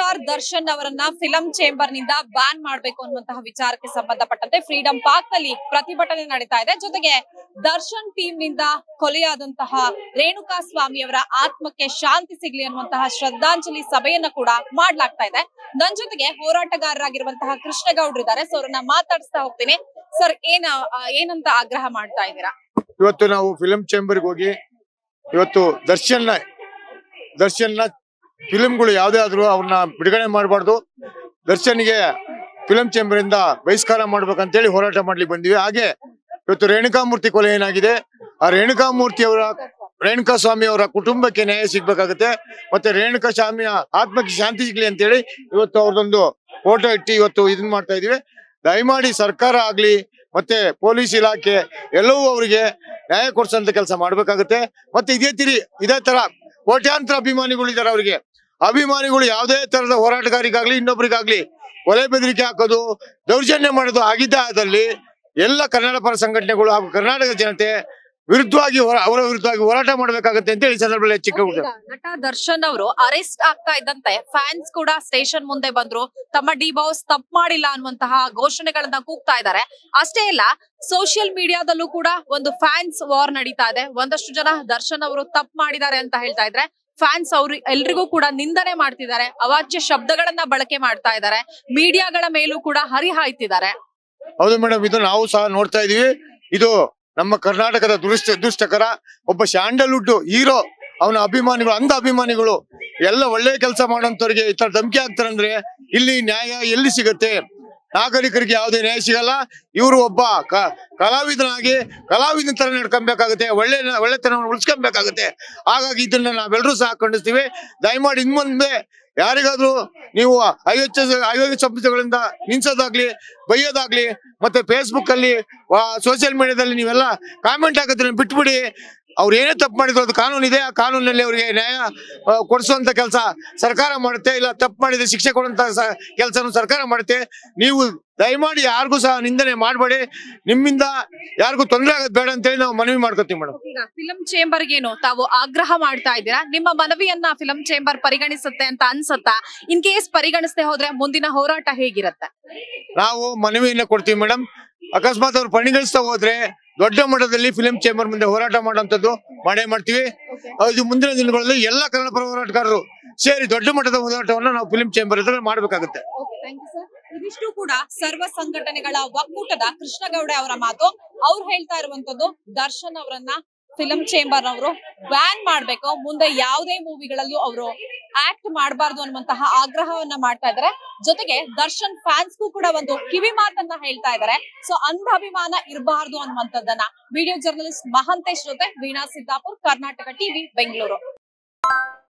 star Darshan ಅವರನ್ನ film chamber ನಿಂದ ban ಮಾಡಬೇಕು ಅನ್ನುವಂತಹ ವಿಚಾರಕ್ಕೆ ಸಂಬಂಧಪಟ್ಟಂತೆ ಫ್ರೀಡಂ ಪಾರ್ಕ್ ನಲ್ಲಿ ಪ್ರತಿಭಟನೆ ನಡೀತಾ ಇದೆ ಜೊತೆಗೆ ದರ್ಶನ್ ಟೀಮ್ ನಿಂದ ಕೊಲೆಯಾದಂತಹ ರೇಣುಕಾ ಸ್ವಾಮಿ ಅವರ ಆತ್ಮಕ್ಕೆ ಶಾಂತಿ ಸಿಗ್ಲಿ ಅನ್ನುವಂತಹ ಶ್ರದ್ಧಾಂಜಲಿ ಸಭೆಯನ್ನ ಕೂಡ ಮಾಡ್ಲಾಗ್ತಾ ಇದೆ ನನ್ ಜೊತೆಗೆ ಹೋರಾಟಗಾರರಾಗಿರುವಂತಹ ಕೃಷ್ಣಗೌಡ್ರು ಇದ್ದಾರೆ ಸೊ ಅವ್ರನ್ನ ಮಾತಾಡಿಸ್ತಾ ಹೋಗ್ತೀನಿ ಸರ್ ಏನ ಆ, ಏನಂತ ಆಗ್ರಹ ಮಾಡ್ತಾ ಇದ್ದೀರಾ ಇವತ್ತು ನಾವು ಫಿಲಂ ಚೇಂಬರ್ಗೆ ಹೋಗಿ ಇವತ್ತು ದರ್ಶನ್ನ ದರ್ಶನ್ನ ಫಿಲ್ಮ್ಗಳು ಯಾವುದೇ ಆದ್ರೂ ಅವ್ರನ್ನ ಬಿಡುಗಡೆ ಮಾಡಬಾರ್ದು ದರ್ಶನ್ಗೆ ಫಿಲಂ ಚೇಂಬರ್ ಇಂದ ಬಹಿಷ್ಕಾರ ಮಾಡ್ಬೇಕಂತೇಳಿ ಹೋರಾಟ ಮಾಡ್ಲಿಕ್ಕೆ ಬಂದಿವಿ ಹಾಗೆ ಇವತ್ತು ರೇಣುಕಾಮೂರ್ತಿ ಕೊಲೆ ಏನಾಗಿದೆ ಆ ರೇಣುಕಾಮೂರ್ತಿ ಅವರ ರೇಣುಕಾ ಸ್ವಾಮಿ ಅವರ ಕುಟುಂಬಕ್ಕೆ ನ್ಯಾಯ ಸಿಗ್ಬೇಕಾಗುತ್ತೆ ಮತ್ತೆ ರೇಣುಕಾ ಸ್ವಾಮಿಯ ಆತ್ಮಕ್ಕೆ ಶಾಂತಿ ಸಿಗ್ಲಿ ಅಂತೇಳಿ ಇವತ್ತು ಅವ್ರದೊಂದು ಫೋಟೋ ಇಟ್ಟು ಇವತ್ತು ಇದನ್ನ ಮಾಡ್ತಾ ಇದೀವಿ ದಯಮಾಡಿ ಸರ್ಕಾರ ಆಗ್ಲಿ ಮತ್ತೆ ಪೊಲೀಸ್ ಇಲಾಖೆ ಎಲ್ಲವೂ ಅವರಿಗೆ ನ್ಯಾಯ ಕೊಡ್ಸಂತ ಕೆಲಸ ಮಾಡ್ಬೇಕಾಗುತ್ತೆ ಮತ್ತೆ ಇದೇ ತಿರಿ ಇದೇ ತರ ಕೋಟ್ಯಾಂತರ ಅಭಿಮಾನಿಗಳು ಇದಾರೆ ಅವರಿಗೆ ಅಭಿಮಾನಿಗಳು ಯಾವುದೇ ತರದ ಹೋರಾಟಗಾರಿಗಾಗ್ಲಿ ಇನ್ನೊಬ್ರಿಗಾಗ್ಲಿ ಕೊಲೆ ಬೆದರಿಕೆ ಹಾಕೋದು ದೌರ್ಜನ್ಯ ಮಾಡೋದು ಆಗಿದ್ದ ಆದಲ್ಲಿ ಎಲ್ಲ ಕನ್ನಡ ಪರ ಸಂಘಟನೆಗಳು ಹಾಗೂ ಕರ್ನಾಟಕ ಜನತೆ ವಿರುದ್ಧವಾಗಿ ಹೋರಾ- ಅವರ ವಿರುದ್ಧವಾಗಿ ಹೋರಾಟ ಮಾಡ್ಬೇಕಾಗತ್ತೆ ಅಂತ ಈ ಸಂದರ್ಭದಲ್ಲಿ ಚಿಕ್ಕ ಈಗ ನಟ ದರ್ಶನ್ ಅವರು ಅರೆಸ್ಟ್ ಆಗ್ತಾ ಇದ್ದಂತೆ ಫ್ಯಾನ್ಸ್ ಕೂಡ ಸ್ಟೇಷನ್ ಮುಂದೆ ಬಂದ್ರು ತಮ್ಮ ಡಿ ಬಾಸ್ ತಪ್ಪು ಮಾಡಿಲ್ಲ ಅನ್ನುವಂತಹ ಘೋಷಣೆಗಳನ್ನ ಕೂಗ್ತಾ ಇದ್ದಾರೆ ಅಷ್ಟೇ ಅಲ್ಲ ಸೋಷಿಯಲ್ ಮೀಡಿಯಾದಲ್ಲೂ ಕೂಡ ಒಂದು ಫ್ಯಾನ್ಸ್ ವಾರ್ ನಡೀತಾ ಇದೆ ಒಂದಷ್ಟು ಜನ ದರ್ಶನ್ ಅವರು ತಪ್ಪು ಮಾಡಿದ್ದಾರೆ ಅಂತ ಹೇಳ್ತಾ ಇದ್ರೆ ಫ್ಯಾನ್ಸ್ ಅವ್ರು ಎಲ್ರಿಗೂ ಕೂಡ ನಿಂದನೆ ಮಾಡ್ತಿದ್ದಾರೆ ಅವಾಚ್ಯ ಶಬ್ದಗಳನ್ನ ಬಳಕೆ ಮಾಡ್ತಾ ಇದ್ದಾರೆ ಮೀಡಿಯಾಗಳ ಮೇಲೂ ಕೂಡ ಹರಿಹಾಯ್ತಿದ್ದಾರೆ ಹೌದು ಮೇಡಮ್ ಇದು ನಾವು ಸಹ ನೋಡ್ತಾ ಇದೀವಿ ಇದು ನಮ್ಮ ಕರ್ನಾಟಕದ ದುರಷ್ಟ ದುಷ್ಟಕರ ಒಬ್ಬ ಸ್ಯಾಂಡಲ್ವುಡ್ ಹೀರೋ ಅವನ ಅಭಿಮಾನಿಗಳು ಅಂಧ ಅಭಿಮಾನಿಗಳು ಎಲ್ಲ ಒಳ್ಳೆ ಕೆಲಸ ಮಾಡೋಂಥವ್ರಿಗೆ ಈ ತರ ಧಮಕಿ ಹಾಕ್ತಾರಂದ್ರೆ ಇಲ್ಲಿ ನ್ಯಾಯ ಎಲ್ಲಿ ಸಿಗತ್ತೆ ನಾಗರಿಕರಿಗೆ ಯಾವುದೇ ನ್ಯಾಯ ಸಿಗಲ್ಲ ಇವರು ಒಬ್ಬ ಕ- ಕಲಾವಿದನಾಗಿ ಕಲಾವಿದನ ತರ ನಡ್ಕೊಬೇಕಾಗುತ್ತೆ ಒಳ್ಳೆ ಒಳ್ಳೆತನವನ್ನು ಉಳಿಸ್ಕೊಬೇಕಾಗುತ್ತೆ ಹಾಗಾಗಿ ಇದನ್ನ ನಾವೆಲ್ಲರೂ ಸಹ ಖಂಡಿಸ್ತೀವಿ ದಯಮಾಡಿ ಇನ್ ಮುಂದೆ ಯಾರಿಗಾದ್ರೂ ನೀವು ಅಯೋಚ್ಯ ಅಯೋಗ್ಯ ಶಬ್ದಗಳಿಂದ ನಿನ್ಸೋದಾಗ್ಲಿ ಬೈಯೋದಾಗ್ಲಿ ಮತ್ತೆ ಫೇಸ್ಬುಕ್ ಅಲ್ಲಿ ಸೋಷಿಯಲ್ ಮೀಡಿಯಾದಲ್ಲಿ ನೀವೆಲ್ಲ ಕಾಮೆಂಟ್ ಹಾಕೋದನ್ನ ಬಿಟ್ಬಿಡಿ ಅವ್ರು ಏನೇ ತಪ್ಪು ಮಾಡಿದ್ರು ಅದು ಕಾನೂನು ಇದೆ ಆ ಕಾನೂನಲ್ಲಿ ಅವರಿಗೆ ನ್ಯಾಯ ಆ, ಕೊಡಿಸುವಂತ ಕೆಲಸ ಸರ್ಕಾರ ಮಾಡುತ್ತೆ ಇಲ್ಲ ತಪ್ಪು ಮಾಡಿದ್ರೆ ಶಿಕ್ಷೆ ಕೊಡುವಂತ ಕೆಲಸನೂ ಸರ್ಕಾರ ಮಾಡುತ್ತೆ ನೀವು ದಯಮಾಡಿ ಯಾರಿಗೂ ಸಹ ನಿಂದನೆ ಮಾಡಬೇಡಿ ನಿಮ್ಮಿಂದ ಯಾರಿಗೂ ತೊಂದರೆ ಆಗೋದು ಬೇಡ ಅಂತೇಳಿ ನಾವು ಮನವಿ ಮಾಡ್ಕೊತೀವಿ ಮೇಡಮ್ ಈಗ ಫಿಲಂ ಚೇಂಬರ್ ಏನು ತಾವು ಆಗ್ರಹ ಮಾಡ್ತಾ ಇದ್ದೀರಾ ನಿಮ್ಮ ಮನವಿಯನ್ನ ಫಿಲಂ ಚೇಂಬರ್ ಪರಿಗಣಿಸುತ್ತೆ ಅಂತ ಅನ್ಸುತ್ತಾ ಇನ್ ಕೇಸ್ ಪರಿಗಣಿಸದೆ ಹೋದ್ರೆ ಮುಂದಿನ ಹೋರಾಟ ಹೇಗಿರುತ್ತೆ ನಾವು ಮನವಿಯನ್ನ ಕೊಡ್ತೀವಿ ಮೇಡಮ್ ಅಕಸ್ಮಾತ್ ಅವ್ರು ಪರಿಗಣಿಸ್ತಾ ಹೋದ್ರೆ ದೊಡ್ಡ ಮಟ್ಟದಲ್ಲಿ ಫಿಲಿಂ ಚೇಂಬರ್ ಮುಂದೆ ಹೋರಾಟ ಮಾಡುವಂತದ್ದು ಮಾಡೇ ಮಾಡ್ತೀವಿ ಅದು ಮುಂದಿನ ದಿನಗಳಲ್ಲಿ ಎಲ್ಲ ಕನ್ನಡ ಪರ ಹೋರಾಟಗಾರರು ಸೇರಿ ದೊಡ್ಡ ಮಟ್ಟದ ಹೋರಾಟವನ್ನು ನಾವು ಫಿಲಿಂ ಚೇಂಬರ್ ಹತ್ರ ಮಾಡಬೇಕಾಗುತ್ತೆ ಇದಿಷ್ಟು ಕೂಡ ಸರ್ವ ಸಂಘಟನೆಗಳ ಒಕ್ಕೂಟದ ಕೃಷ್ಣಗೌಡ ಅವರ ಮಾತು ಅವ್ರು ಹೇಳ್ತಾ ಇರುವಂತದ್ದು ದರ್ಶನ್ ಅವರನ್ನ ಫಿಲಂ ಚೇಂಬರ್ ಅವರು ಬ್ಯಾನ್ ಮಾಡ್ಬೇಕು ಮುಂದೆ ಯಾವುದೇ ಮೂವಿಗಳಲ್ಲೂ ಅವರು ಆಕ್ಟ್ ಮಾಡಬಾರ್ದು ಅನ್ನುವಂತಹ ಆಗ್ರಹವನ್ನ ಮಾಡ್ತಾ ಇದ್ದಾರೆ ಜೊತೆಗೆ ದರ್ಶನ್ ಫ್ಯಾನ್ಸ್ಗೂ ಕೂಡ ಒಂದು ಕಿವಿ ಮಾತನ್ನ ಹೇಳ್ತಾ ಇದ್ದಾರೆ ಸೊ ಅಂಧಾಭಿಮಾನ ಇರಬಾರ್ದು ಅನ್ನುವಂಥದ್ದನ್ನ ವಿಡಿಯೋ ಜರ್ನಲಿಸ್ಟ್ ಮಹಂತೇಶ್ ಜೊತೆ ವೀಣಾ ಸಿದ್ದಾಪುರ್ ಕರ್ನಾಟಕ ಟಿವಿ ಬೆಂಗಳೂರು